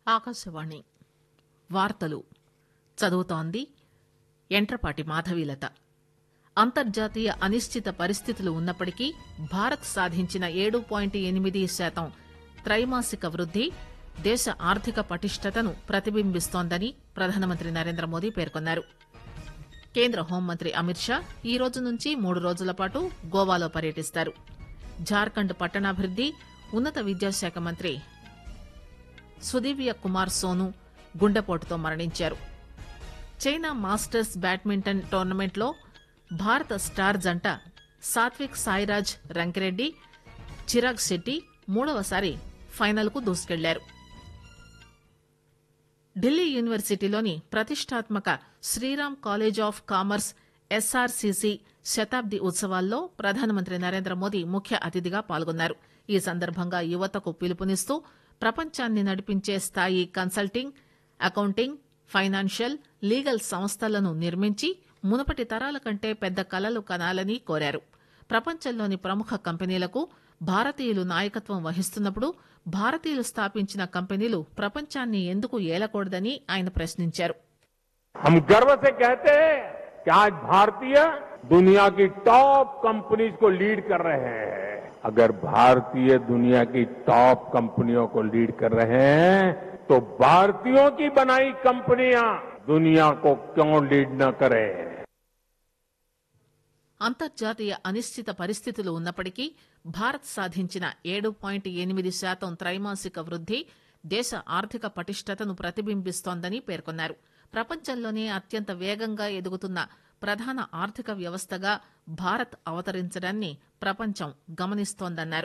ఆకాశవాణి వార్తలు చదువుతోంది ఎంట్రపాటి మాధవీలత అంతర్జాతీయ అనిశ్చిత పరిస్థితులు ఉన్నప్పటికీ భారత్ సాధించిన ఏడు పాయింట్ ఎనిమిది శాతం త్రైమాసిక వృద్ది దేశ ఆర్థిక పటిష్టతను ప్రతిబింబిస్తోందని ప్రధానమంత్రి నరేంద్ర మోదీ పేర్కొన్నారు కేంద్ర హోంమంత్రి అమిత్ షా ఈ రోజు నుంచి మూడు రోజుల పాటు గోవాలో పర్యటిస్తారు జార్ఖండ్ పట్టణాభివృద్ది ఉన్నత విద్యాశాఖ మంత్రి సుదివ్య కుమార్ సోను గుండెపోటుతో మరణించారు చైనా మాస్టర్స్ బ్యాడ్మింటన్ టోర్నమెంట్లో భారత స్టార్ జంట సాత్విక్ సాయిరాజ్ రంకిరెడ్డి చిరాగ్ శెట్టి మూడవసారి ఫైనల్కు దూసుకెళ్లారు ఢిల్లీ యూనివర్సిటీలోని ప్రతిష్టాత్మక Shriram college of commerce SRCC శతాబ్ది ఉత్సవాల్లో ప్రధానమంత్రి నరేంద్ర మోదీ ముఖ్య అతిథిగా పాల్గొన్నారు ఈ సందర్భంగా యువతకు పిలుపునిస్తూ ప్రపంచాన్ని నడిపించే స్థాయి కన్సల్టింగ్ అకౌంటింగ్ ఫైనాన్షియల్ లీగల్ సంస్థలను నిర్మించి మునుపటి తరాల కంటే పెద్ద కలలు కనాలని కోరారు ప్రపంచంలోని ప్రముఖ కంపెనీలకు భారతీయులు నాయకత్వం వహిస్తున్నప్పుడు భారతీయులు స్థాపించిన కంపెనీలు ప్రపంచాన్ని ఎందుకు ఏలకూడదని ఆయన ప్రశ్నించారు हम गर्व से कहते हैं कि आज भारतीय दुनिया की टॉप कंपनीज को लीड कर रहे हैं अगर भारतीय दुनिया की टॉप कंपनियों को लीड कर रहे हैं तो भारतीयों की बनाई कंपनियां दुनिया को क्यों लीड न करें అంతర్జాతీయ అనిశ్చిత పరిస్థితులు ఉన్నప్పటికీ భారత్ సాధించిన ఏడు పాయింట్ ఎనిమిది శాతం త్రైమాసిక వృద్ది దేశ ఆర్థిక పటిష్టతను ప్రతిబింబిస్తోందని పేర్కొన్నారు ప్రపంచంలోనే అత్యంత వేగంగా ఎదుగుతున్న ప్రధాన ఆర్థిక వ్యవస్థగా భారత్ అవతరించడాన్ని ప్రపంచం గమనిస్తోందన్నారు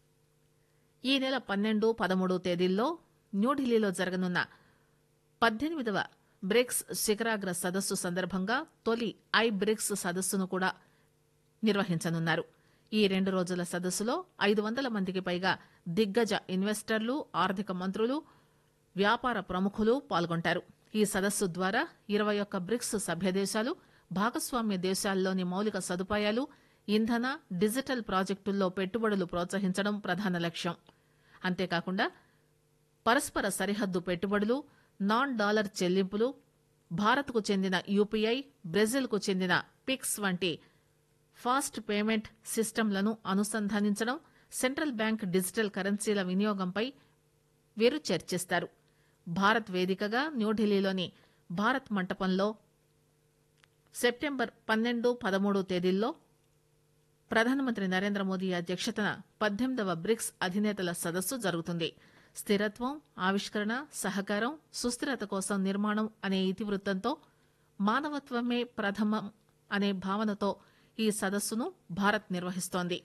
ఈ నెల పన్నెండు పదమూడు తేదీల్లో న్యూఢిల్లీలో జరగనున్న పద్దెనిమిదవ బ్రిక్స్ శిఖరాగ్ర సదస్సు సందర్భంగా తొలి ఐ బ్రిక్స్ సదస్సును కూడా నిర్వహించనున్నారు ఈ రెండు రోజుల సదస్సులో ఐదు వందల మందికి పైగా దిగ్గజ ఇన్వెస్టర్లు ఆర్థిక మంత్రులు వ్యాపార ప్రముఖులు పాల్గొంటారు ఈ సదస్సు ద్వారా ఇరవై ఒక్క బ్రిక్స్ సభ్య దేశాలు భాగస్వామ్య దేశాల్లోని మౌలిక సదుపాయాలు ఇంధన డిజిటల్ ప్రాజెక్టుల్లో పెట్టుబడులు ప్రోత్సహించడం ప్రధాన లక్ష్యం అంతేకాకుండా పరస్పర సరిహద్దు పెట్టుబడులు నాన్ డాలర్ చెల్లింపులు భారత్కు చెందిన యూపీఐ బ్రెజిల్కు చెందిన పిక్స్ వంటి ఫాస్ట్ పేమెంట్ సిస్టంలను అనుసంధానించడం సెంట్రల్ బ్యాంక్ డిజిటల్ కరెన్సీల వినియోగంపై వీరు చర్చిస్తారు భారత్ వేదికగా న్యూఢిల్లీలోని భారత్ మంటపంలో సెప్టెంబర్ పన్నెండు పదమూడు తేదీల్లో ప్రధానమంత్రి నరేంద్ర మోదీ అధ్యక్షతన పద్దెనిమిదవ బ్రిక్స్ అధినేతల సదస్సు జరుగుతుంది స్థిరత్వం ఆవిష్కరణ సహకారం సుస్థిరత కోసం నిర్మాణం అనే ఇతివృత్తంతో మానవత్వమే ప్రథమం అనే భావనతో ఈ సదస్సును భారత్ నిర్వహిస్తోంది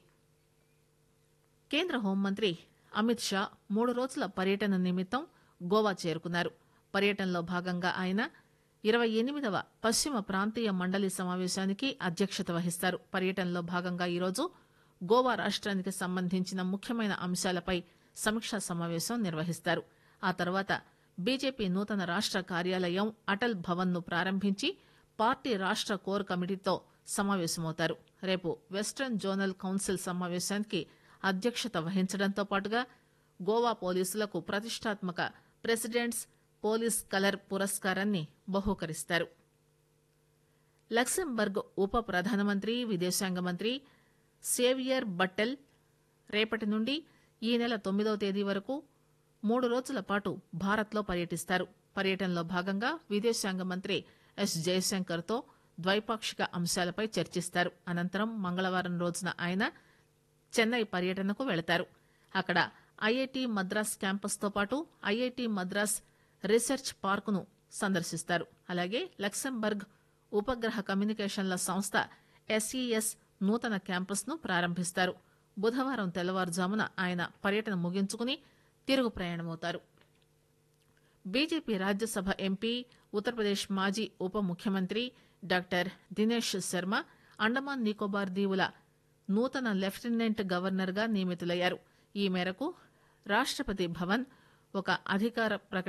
కేంద్ర హోంమంత్రి అమిత్ షా మూడు రోజుల పర్యటన నిమిత్తం గోవా చేరుకున్నారు పర్యటనలో భాగంగా ఆయన ఇరవై ఎనిమిదవ పశ్చిమ ప్రాంతీయ మండలి సమావేశానికి అధ్యక్షత వహిస్తారు పర్యటనలో భాగంగా ఈరోజు గోవా రాష్ట్రానికి సంబంధించిన ముఖ్యమైన అంశాలపై సమీక్షా సమావేశం నిర్వహిస్తారు ఆ తర్వాత బీజేపీ నూతన రాష్ట్ర కార్యాలయం అటల్ భవన్ ను ప్రారంభించి పార్టీ రాష్ట్ర కోర్ కమిటీతో సమావేశమవుతారు రేపు వెస్టర్న్ జోనల్ కౌన్సిల్ సమావేశానికి అధ్యక్షత వహించడంతో పాటుగా గోవా పోలీసులకు ప్రతిష్టాత్మక ప్రెసిడెంట్స్ పోలీస్ కలర్ పురస్కారాన్ని బహూకరిస్తారు లక్సెంబర్గ్ ఉప ప్రధానమంత్రి విదేశాంగ మంత్రి సేవియర్ బట్టెల్ రేపటి నుండి ఈ నెల తొమ్మిదవ తేదీ వరకు మూడు రోజుల పాటు భారత్లో పర్యటిస్తారు పర్యటనలో భాగంగా విదేశాంగ మంత్రి ఎస్ జయశంకర్తో ద్వైపాక్షిక అంశాలపై చర్చిస్తారు అనంతరం మంగళవారం రోజున ఆయన చెన్నై పర్యటనకు వెళతారు అక్కడ ఐఐటి మద్రాస్ క్యాంపస్తో పాటు ఐఐటి మద్రాస్ రీసెర్చ్ పార్కును సందర్శిస్తారు అలాగే లక్సెంబర్గ్ ఉపగ్రహ కమ్యూనికేషన్ల సంస్థ ఎస్ఈఎస్ నూతన క్యాంపస్ను ప్రారంభిస్తారు బుధవారం తెల్లవారుజామున ఆయన పర్యటన ముగించుకుని తిరుగు ప్రయాణమవుతారు బీజేపీ రాజ్యసభ ఎంపీ ఉత్తరప్రదేశ్ మాజీ ఉప ముఖ్యమంత్రి డాక్టర్ దినేష్ శర్మ అండమాన్ నికోబార్ దీవుల నూతన లెఫ్టినెంట్ గవర్నర్ గా నియమితులయ్యారు ఈ మేరకు రాష్టపతి భవన్ ఒక అధికార ప్రకటన